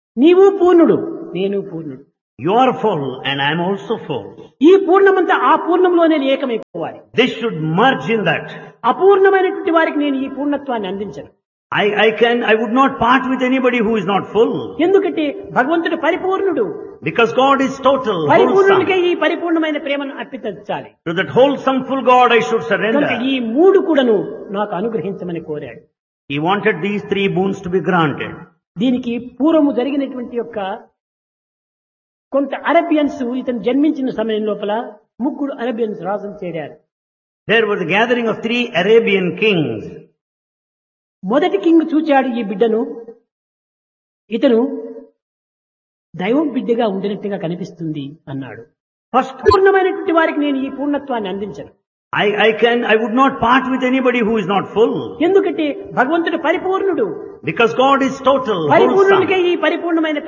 నీవు పూర్ణుడు నేను పూర్ణుడు You are full and I am also full. ఈ పూర్ణమంతా ఆ పూర్ణంలోనే ఏకమైపోవాలి This should merge in that. అపూర్ణమైనటువంటి వారికి నేను ఈ పూర్ణత్వాన్ని అందించను I, I can, I would not part with anybody who is not full. ఎందుకంటే భగవంతుడు పరిపూర్ణుడు Because God is total, పరిపూర్ణుడికే wholesome. ఈ పరిపూర్ణమైన ప్రేమను అర్పించాలి To that wholesome full God I should కనుక surrender. ఈ మూడు కూడాను నాకు అనుగ్రహించమని కోరాడు He wanted these three boons to be granted. దీనికి పూర్వము జరిగినటువంటి యొక్క కొంత అరబియన్స్ ఇతను జన్మించిన సమయం లోపల ముగ్గురు అరబియన్స్ రాజులు చేరారు There was a gathering of three Arabian kings. మొదటి కింగ్ చూచాడు ఈ బిడ్డను ఇతను దైవం బిడ్డగా ఉండినట్టుగా కనిపిస్తుంది అన్నాడు First, పూర్ణమైనటువంటి వారికి నేను ఈ పూర్ణత్వాన్ని అందించను I, I can, I would not part with anybody who is not full. ఎందుకంటే భగవంతుడు పరిపూర్ణుడు Because God is total, wholesome. పరిపూర్ణునికే ఈ పరిపూర్ణమైన